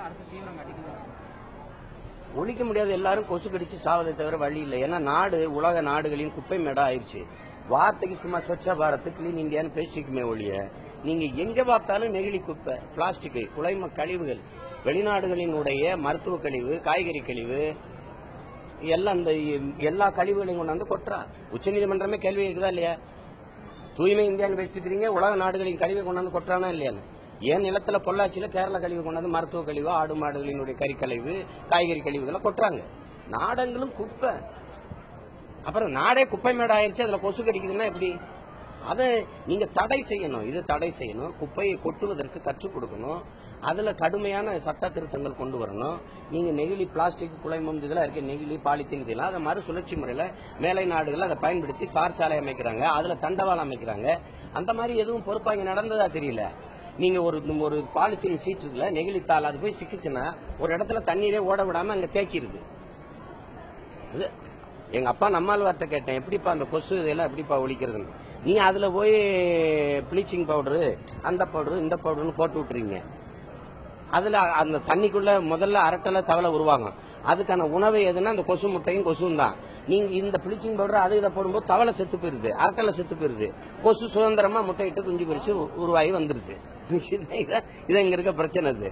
அரசு தீவிரம் காட்டிக்குது ஒழிக்க முடியாத எல்லாரும் கொசு கடிச்சு சாவதை தவிர வழி இல்லை ஏன்னா நாடு உலக நாடுகளின் குப்பை மேடா ஆயிடுச்சு வார்த்தைக்கு சும்மா ஸ்வச்ச பாரத் கிளீன் இந்தியான்னு பேசிக்குமே ஒழிய நீங்க எங்க பார்த்தாலும் நெகிழி குப்பை பிளாஸ்டிக் குலைம கழிவுகள் வெளிநாடுகளினுடைய மருத்துவ கழிவு காய்கறி கழிவு எல்லாம் இந்த எல்லா கழிவுகளையும் கொண்டாந்து கொட்டுறா உச்சநீதிமன்றமே கேள்வி இருக்குதா இல்லையா தூய்மை இந்தியான்னு வச்சுக்கிறீங்க உலக நாடுகளின் கழிவை கொண்டாந்து கொட்டுறானா இல்லையான்னு ஏன் நிலத்துல பொள்ளாச்சியில கேரள கழிவு கொண்டாந்து மருத்துவ கழிவு ஆடு மாடுகளினுடைய கறி கழிவு காய்கறி கழிவுகளை கொட்டுறாங்க நாடங்களும் குப்பை அப்புறம் நாடே குப்பை மேடு ஆயிருச்சு அதுல கொசு கடிக்குதுன்னா எப்படி அதை நீங்க தடை செய்யணும் இது தடை செய்யணும் குப்பையை கொட்டுவதற்கு கற்றுக் கொடுக்கணும் அதுல கடுமையான சட்ட திருத்தங்கள் கொண்டு வரணும் நீங்க நெகிழி பிளாஸ்டிக் குலைமம் இதெல்லாம் இருக்கு நெகிழி பாலித்தீன் இதெல்லாம் அதை மறுசுழற்சி முறையில மேலை நாடுகள் அதை பயன்படுத்தி தார் சாலை அமைக்கிறாங்க அதுல தண்டவாளம் அமைக்கிறாங்க அந்த மாதிரி எதுவும் பொறுப்பா இங்க நடந்ததா தெரியல நீங்க ஒரு ஒரு பாலித்தீன் சீட் இருக்குல்ல நெகிழித்தாள் அது போய் சிக்கிச்சுன்னா ஒரு இடத்துல தண்ணீரே ஓட விடாம அங்க தேக்கிடுது இது எங்க அப்பா நம்மாழ்வார்ட்ட கேட்டேன் எப்படிப்பா அந்த கொசு இதெல்லாம் எப்படிப்பா ஒழிக்கிறதுன்னு நீ அதுல போய் ப்ளீச்சிங் பவுடரு அந்த பவுடரு இந்த பவுடர்னு போட்டு விட்டுறீங்க அதுல அந்த தண்ணிக்குள்ள முதல்ல அரட்டலை தவளை உருவாகும் அதுக்கான உணவு எதுன்னா அந்த கொசு முட்டையும் கொசுவும் தான் நீங்க இந்த ப்ளீச்சிங் பவுடர் அது இதை போடும்போது தவளை செத்து போயிருது அரட்டலை செத்து போயிருது கொசு சுதந்திரமா முட்டையிட்டு குஞ்சு பொரிச்சு உருவாகி வந்துருது இதான் இதான் இங்க இருக்க பிரச்சனை அது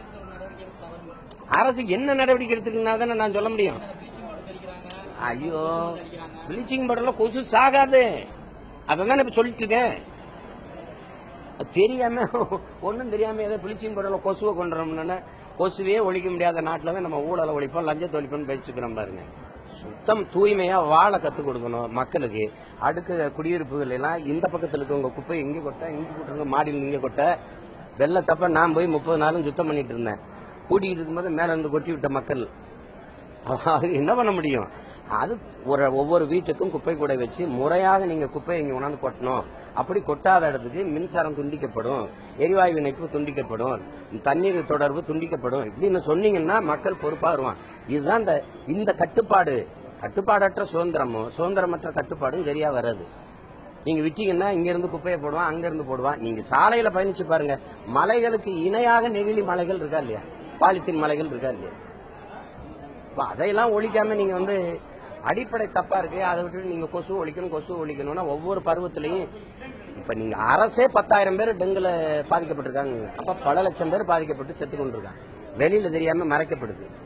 அரசு என்ன நடவடிக்கை எடுத்துக்கினா தானே நான் சொல்ல முடியும் ஐயோ ப்ளீச்சிங் பவுடர்ல கொசு சாகாது அதான் இப்ப சொல்லிட்டு இருக்கேன் தெரியாம ஒன்றும் தெரியாம ஏதோ ப்ளீச்சிங் பவுடர்ல கொசுவை கொண்டுறோம்னா கொசுவே ஒழிக்க முடியாத நாட்டில் தான் நம்ம ஊழலை ஒழிப்போம் லஞ்சத்தை ஒழிப்போம்னு பேசிக்கிறோம் பாருங்க சுத்தம் தூய்மையா வாழ கத்துக் கொடுக்கணும் மக்களுக்கு அடுக்க குடியிருப்புகள் எல்லாம் இந்த பக்கத்துல இருக்கவங்க குப்பை இங்க கொட்ட இங்க கொட்டுறவங்க மாடியில் இங்க கொட்ட வெள்ளத்தப்ப நான் போய் முப்பது நாளும் சுத்தம் பண்ணிட்டு இருந்தேன் கூட்டிகிட்டு இருக்கும்போது மேல இருந்து கொட்டி விட்ட மக்கள் அது என்ன பண்ண முடியும் அது ஒரு ஒவ்வொரு வீட்டுக்கும் குப்பை கூடை வச்சு முறையாக நீங்க குப்பையை இங்க உணர்ந்து கொட்டணும் அப்படி கொட்டாத இடத்துக்கு மின்சாரம் துண்டிக்கப்படும் எரிவாயு இணைப்பு துண்டிக்கப்படும் தண்ணீர் தொடர்பு துண்டிக்கப்படும் இப்படின்னு சொன்னீங்கன்னா மக்கள் பொறுப்பா வருவான் இதுதான் இந்த இந்த கட்டுப்பாடு கட்டுப்பாடற்ற சுதந்திரமும் சுதந்திரமற்ற கட்டுப்பாடும் சரியா வராது நீங்க விட்டீங்கன்னா இங்க இருந்து குப்பையை போடுவான் அங்க இருந்து போடுவான் நீங்க சாலையில பயணிச்சு பாருங்க மலைகளுக்கு இணையாக நெகிழி மலைகள் இருக்கா இல்லையா பாலித்தீன் மலைகள் இருக்கா இல்லையா இப்ப அதையெல்லாம் ஒழிக்காம நீங்க வந்து அடிப்படை தப்பா இருக்கு அதை விட்டு நீங்க கொசு ஒழிக்கணும் கொசு ஒழிக்கணும்னா ஒவ்வொரு பருவத்திலையும் இப்ப நீங்க அரசே பத்தாயிரம் பேர் டெங்குல பாதிக்கப்பட்டிருக்காங்க அப்ப பல லட்சம் பேர் பாதிக்கப்பட்டு செத்து கொண்டிருக்காங்க வெளியில தெரியாம மறைக்கப்படுது